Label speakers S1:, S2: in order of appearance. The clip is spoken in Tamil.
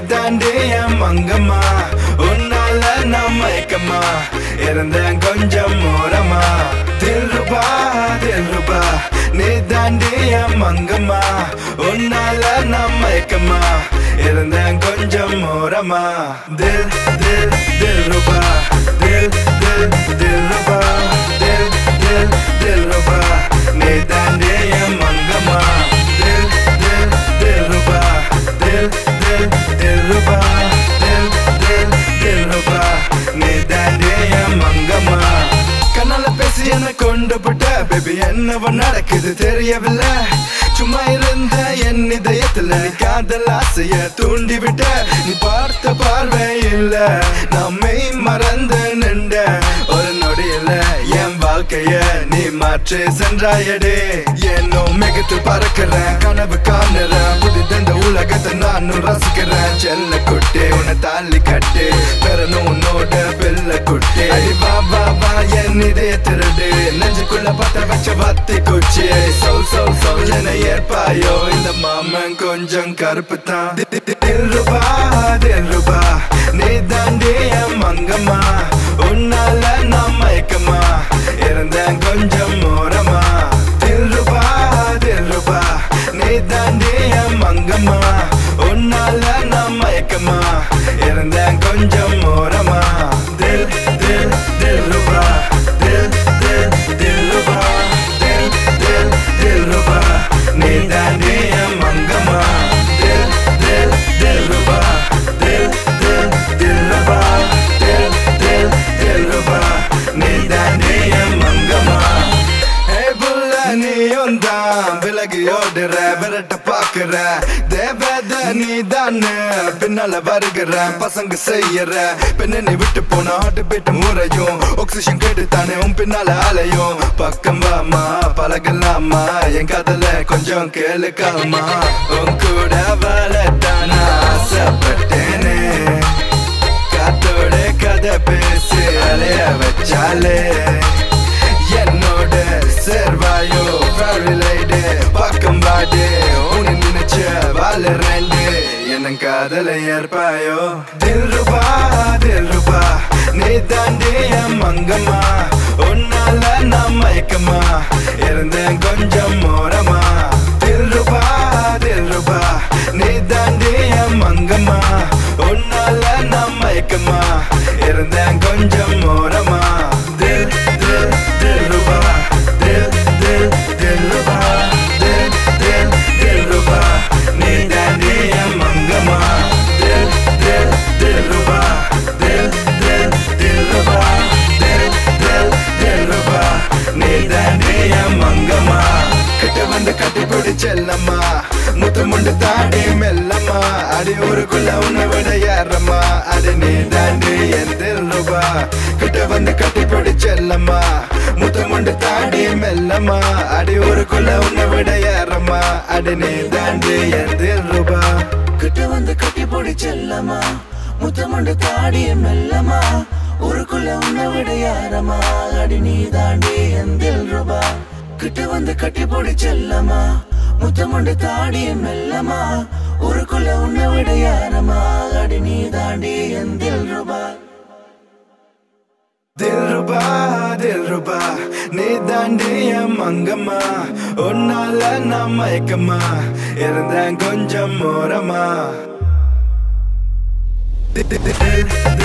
S1: தாண்டி என் மங்கம்மா உன்னால நான் மயக்கமா இருந்தேன் கொஞ்சம் ஓரமா தில்ருபா தில்ருபா நீ தாண்டி என் மங்கம்மா உன்னால நான் மயக்கமா இருந்தேன் கொஞ்சம் ஓரமா தில் தில் தில்ருபா தில் தில் தில்ருபா தில் தில் தில்ருபா நீ தாண்டி என் மங்கம்மா தில் தில் தில்ருபா தில் தில் தில்ருபா தில் தில் தில்ருபா நீ தாண்டி என் மங்கம்மா கண்ணால பேசி என்ன கொண்டு போட்ட பேபி என்னவோ நடக்குது தெரியவில்லை சும்மா இருந்த என் இதயத்துல நீ காதல் ஆசைய தூண்டி விட்ட நீ பார்த்த பார்வை இல்ல நம்மை மறந்து நின்ற ஒரு நொடியில என் வாழ்க்கைய நீ மாற்றி சென்றாயடே என்னும் மிகத்து பறக்கிறேன் கனவு காணுறேன் புதிதந்த உலகத்தை நானும் ரசிக்கிறேன் செல்ல குட்டி உன்னை தாலி கட்டு பெறணும் உன்னோட பிள்ளை குட்டி அடி வா வா வா என் இதய திருடு நெஞ்சுக்குள்ள பத்த வச்ச வத்தி குச்சி சொல் சொல் சொல் என ஏற்பாயோ இந்த மாமன் கொஞ்சம் கருப்பு தான் ரூபா ரூபா நீ தாண்டி என் மங்கம்மா உன்னால நான் மயக்கமா இருந்தேன் கொஞ்சம் ஓரமா ரூபா ரூபா நீ தாண்டி என் மங்கம்மா உன்னால நான் மயக்கமா இருந்தேன் கொஞ்சம் ஓரமா தில் தில் தில் ரூபா தில் தில் தில் ரூபா தில் தில் தில் ரூபா நீ தாண்டி என் மங்கம்மா தில் தில் தில் ரூபா தில் தில் தில் ரூபா தில் தில் தில் ரூபா நீ தாண்டி என் மங்கம்மா ஏ புள்ள நீயும் தான் விலகி ஓடுற விரட்ட பாக்குற தேவத நீ தானே பின்னால வருகிற பசங்க செய்யற பெண்ணை நீ விட்டு போன ஆட்டு போயிட்டு முறையும் ஆக்சிஜன் கேட்டு தானே உன் பின்னால அலையும் பக்கம் வாமா பழகலாமா என் கதல கொஞ்சம் கேளுக்காமா உன் கூட வாழத்தான் ஆசைப்பட்டேனே காத்தோட கதை பேசி அலைய வச்சாலே என்னோட சேர்வாயோ ஃபேரிலைடு பக்கம் பாடு உன்னை நினைச்ச வாழ ரெண்டு என்ன காதல ஏற்பாயோ தில் ரூபா தில் ரூபா நீ தாண்டி என் மங்கம்மா உன்னால நான் மயக்கமா இருந்தேன் கொஞ்சம் ஓரமா தில் ரூபா தில் ரூபா நீ தாண்டி என் மங்கம்மா உன்னால நான் மயக்கமா இருந்தேன் கொஞ்சம் ஓரமா தில் தில் தில் ரூபா தில் தில் தில் ரூபா தில் தில் தில் ரூபா நீ தாண்டி என் மங்கம்மா தில் தில் தில் ரூபா தில் தில் தில் ரூபா தில் தில் தில் ரூபா நீ தாண்டி என் மங்கம்மா கிட்ட வந்து கட்டி பிடிச்செல்லம்மா முத்தமுண்டு தாடி மெல்லம்மா அடி ஊருக்குள்ள உன்னை விட ஏறம்மா அடி நீ தாண்டி என் தில் ரூபா கிட்ட வந்து கட்டி பிடிச்செல்லம்மா முத்தமுண்டு தாடி மெல்லம்மா அடி ஊருக்குள்ள உன்னை விட ஏறம்மா அடி நீ தாண்டி என் தில் ரூபா
S2: கிட்ட வந்து கட்டி பிடிச்செல்லமா முத்தமண்டு தாடி மெல்லமா ஊருக்குள்ள உன்னை விட யாரமா அடி நீ தாண்டி எந்தில் ரூபா கிட்ட வந்து கட்டி பிடிச்செல்லமா முத்தமண்டு தாடி மெல்லமா ஊருக்குள்ள உன்னை விட யாரமா அடி நீ தாண்டி எந்தில் ரூபா
S1: தில் ரூபா தில் ரூபா நீ தாண்டி என் மங்கம்மா உன்னால நான் மயக்கமா இருந்தேன் கொஞ்சம் ஓரமா தில்